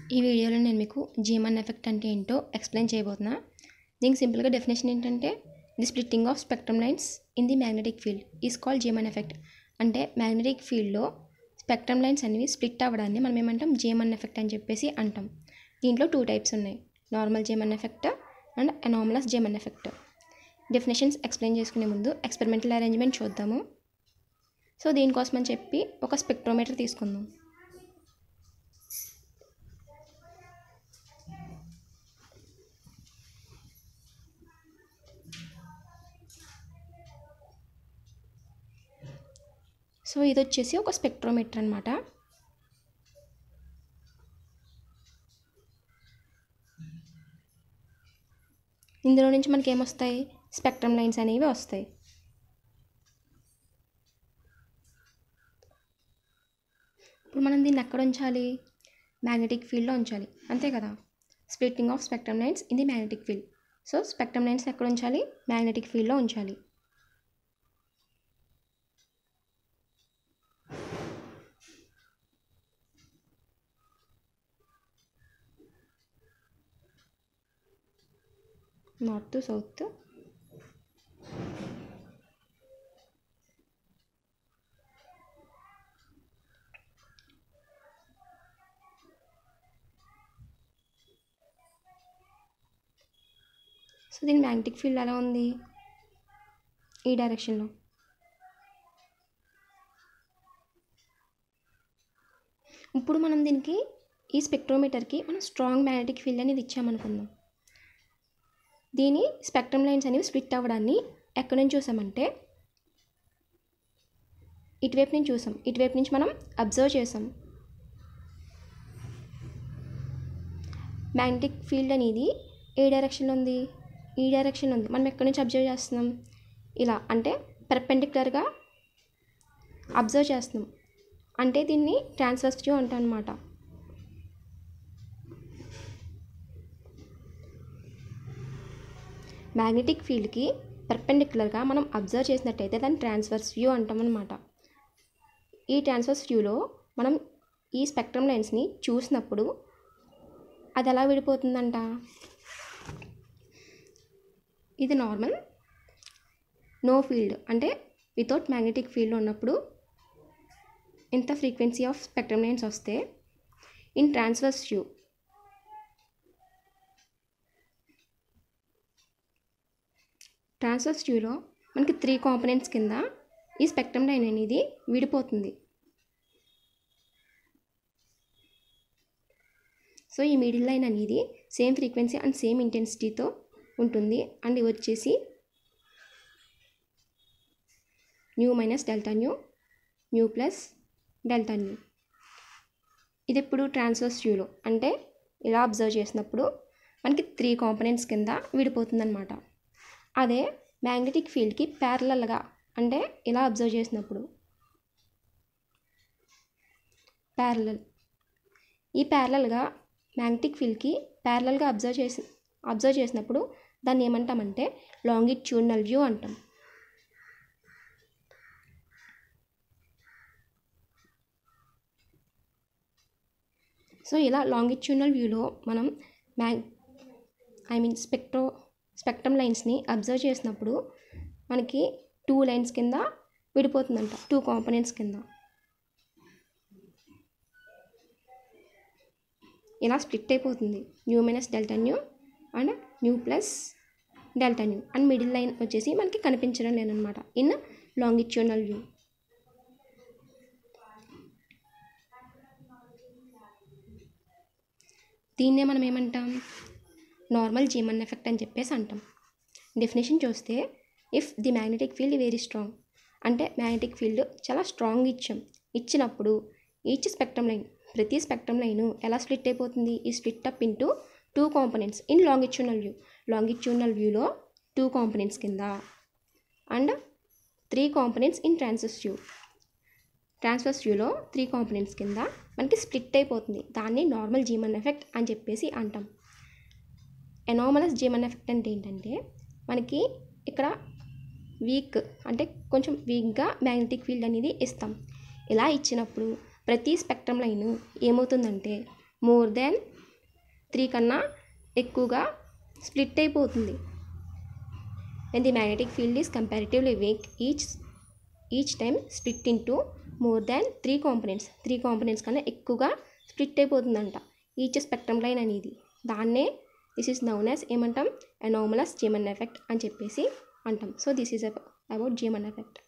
ఈ వీడియోలో నేను మీకు జీమన్ ఎఫెక్ట్ అంటే ఏంటో ఎక్స్ప్లెయిన్ చేయబోతున్నా దీనికి సింపుల్గా డెఫినేషన్ ఏంటంటే the splitting of spectrum lines in the magnetic field is called Zeeman effect అంటే మ్యాగ్నెటిక్ ఫీల్డ్లో స్పెక్ట్రమ్ లైన్స్ అనేవి స్ప్లిట్ అవ్వడాన్ని మనం ఏమంటాం జీమన్ ఎఫెక్ట్ అని చెప్పేసి అంటాం దీంట్లో టూ టైప్స్ ఉన్నాయి normal Zeeman effect and anomalous Zeeman effect definitions explain చేసుకునే ముందు ఎక్స్పెరిమెంటల్ అరేంజ్మెంట్ చూద్దాము సో దీనికోసం అని చెప్పి ఒక స్పెక్ట్రోమీటర్ తీసుకుందాం సో ఇది వచ్చేసి ఒక స్పెక్ట్రోమీటర్ అనమాట ఇందులో నుంచి మనకి ఏమొస్తాయి స్పెక్ట్రమ్ లైన్స్ అనేవి వస్తాయి ఇప్పుడు మనం దీన్ని ఎక్కడ ఉంచాలి మ్యాగ్నెటిక్ ఫీల్డ్లో ఉంచాలి అంతే కదా splitting of spectrum lines in the magnetic field so spectrum lines ఎక్కడ ఉంచాలి మ్యాగ్నెటిక్ ఫీల్డ్లో ఉంచాలి నార్త్ సౌత్ సో దీని మ్యాగ్నెటిక్ ఫీల్డ్ ఎలా ఉంది ఈ డైరెక్షన్లో ఇప్పుడు మనం దీనికి ఈ స్పెక్ట్రోమీటర్కి మనం స్ట్రాంగ్ మ్యాగ్నెటిక్ ఫీల్డ్ అనేది ఇచ్చామనుకుందాం దీని స్పెక్ట్రమ్ లైన్స్ అనేవి స్ప్లిట్ అవ్వడాన్ని ఎక్కడి నుంచి చూసామంటే ఇటువైపు నుంచి చూసాం ఇటువైపు నుంచి మనం అబ్జర్వ్ చేసాం మ్యాగ్నెటిక్ ఫీల్డ్ అనేది ఏ డైరెక్షన్లో ఉంది ఈ డైరెక్షన్లో ఉంది మనం ఎక్కడి నుంచి అబ్జర్వ్ చేస్తున్నాం ఇలా అంటే పర్పెండిక్యులర్గా అబ్జర్వ్ చేస్తున్నాం అంటే దీన్ని ట్రాన్స్వర్స్ వ్యూ అంటాం అనమాట మ్యాగ్నెటిక్ ఫీల్డ్కి పర్పెండిక్యులర్గా మనం అబ్జర్వ్ చేసినట్టయితే దాన్ని ట్రాన్స్వర్స్ వ్యూ అంటాం అనమాట ఈ ట్రాన్స్వర్స్ వ్యూలో మనం ఈ స్పెక్ట్రమ్ లైన్స్ని చూసినప్పుడు అది ఎలా విడిపోతుందంట ఇది నార్మల్ నో ఫీల్డ్ అంటే వితౌట్ మ్యాగ్నెటిక్ ఫీల్డ్ ఉన్నప్పుడు ఇంత ఫ్రీక్వెన్సీ ఆఫ్ స్పెక్ట్రమ్ లైన్స్ వస్తే ఇన్ ట్రాన్స్వర్స్ వ్యూ ట్రాన్స్వర్స్ వ్యూలో మనకి త్రీ కాంపనెంట్స్ కింద ఈ స్పెక్ట్రమ్ లైన్ అనేది విడిపోతుంది సో ఈ మిడిల్ లైన్ అనేది సేమ్ ఫ్రీక్వెన్సీ అండ్ సేమ్ ఇంటెన్సిటీతో ఉంటుంది అండ్ ఇవి వచ్చేసి nu minus delta nu nu plus delta nu ఇది ఇప్పుడు ట్రాన్స్వర్స్ వ్యూలో అంటే ఇలా అబ్జర్వ్ చేసినప్పుడు మనకి త్రీ కాంపనెంట్స్ కింద విడిపోతుందన్నమాట అదే మ్యాగ్నెటిక్ ఫీల్డ్కి ప్యారలల్గా అంటే ఇలా అబ్జర్వ్ చేసినప్పుడు ప్యారలల్ ఈ ప్యారలల్గా మ్యాగ్నెటిక్ ఫీల్డ్కి ప్యారలల్గా అబ్జర్వ్ చేసి అబ్జర్వ్ చేసినప్పుడు దాన్ని ఏమంటామంటే లాంగిట్యూడినల్ వ్యూ అంటాం సో ఇలా లాంగిట్యూడినల్ వ్యూలో మనం mag I mean spectro spectrum లైన్స్ని అబ్జర్వ్ చేసినప్పుడు మనకి టూ లైన్స్ కింద విడిపోతుందంట టూ కాంపనెంట్స్ కింద ఇలా స్ప్లిట్ అయిపోతుంది nu minus delta nu and nu plus delta nu and middle line వచ్చేసి మనకి కనిపించడం లేదనమాట ఇన్ లాంగిట్యూనల్ వ్యూ దీన్నే మనం ఏమంటాం నార్మల్ జీమన్ ఎఫెక్ట్ అని చెప్పేసి అంటాం డెఫినేషన్ చూస్తే if the magnetic field very strong అంటే మ్యాగ్నెటిక్ ఫీల్డ్ చాలా స్ట్రాంగ్ ఇచ్చాం ఇచ్చినప్పుడు ఈచ్ స్పెక్ట్రమ్ లైన్ ప్రతి స్పెక్ట్రమ్ లైను ఎలా స్ప్లిట్ అయిపోతుంది ఈ split up into two components in longitudinal view longitudinal వ్యూలో టూ కాంపనెంట్స్ కింద and three components in transverse view transverse వ్యూలో త్రీ కాంపనెంట్స్ కింద మనకి స్ప్లిట్ అయిపోతుంది దాన్ని నార్మల్ జీమన్ ఎఫెక్ట్ అని చెప్పేసి అంటాం ఎనామలస్ జీమన్ ఎఫెక్ట్ అంటే ఏంటంటే మనకి ఇక్కడ వీక్ అంటే కొంచెం వీక్గా మ్యాగ్నెటిక్ ఫీల్డ్ అనేది ఇస్తాం ఇలా ఇచ్చినప్పుడు ప్రతి స్పెక్ట్రమ్ లైన్ ఏమవుతుందంటే మోర్ దెన్ త్రీ కన్నా ఎక్కువగా స్ప్లిట్ అయిపోతుంది when the magnetic field is comparatively weak each each time split into more than three components three components కన్నా ఎక్కువగా స్ప్లిట్ అయిపోతుందంట ఈచ్ స్పెక్ట్రమ్ లైన్ అనేది దాన్నే దిస్ ఈస్ నౌన్ యాజ్ ఏమంటాం అనామలస్ జీమన్ ఎఫెక్ట్ అని చెప్పేసి అంటాం so this is about Zeeman effect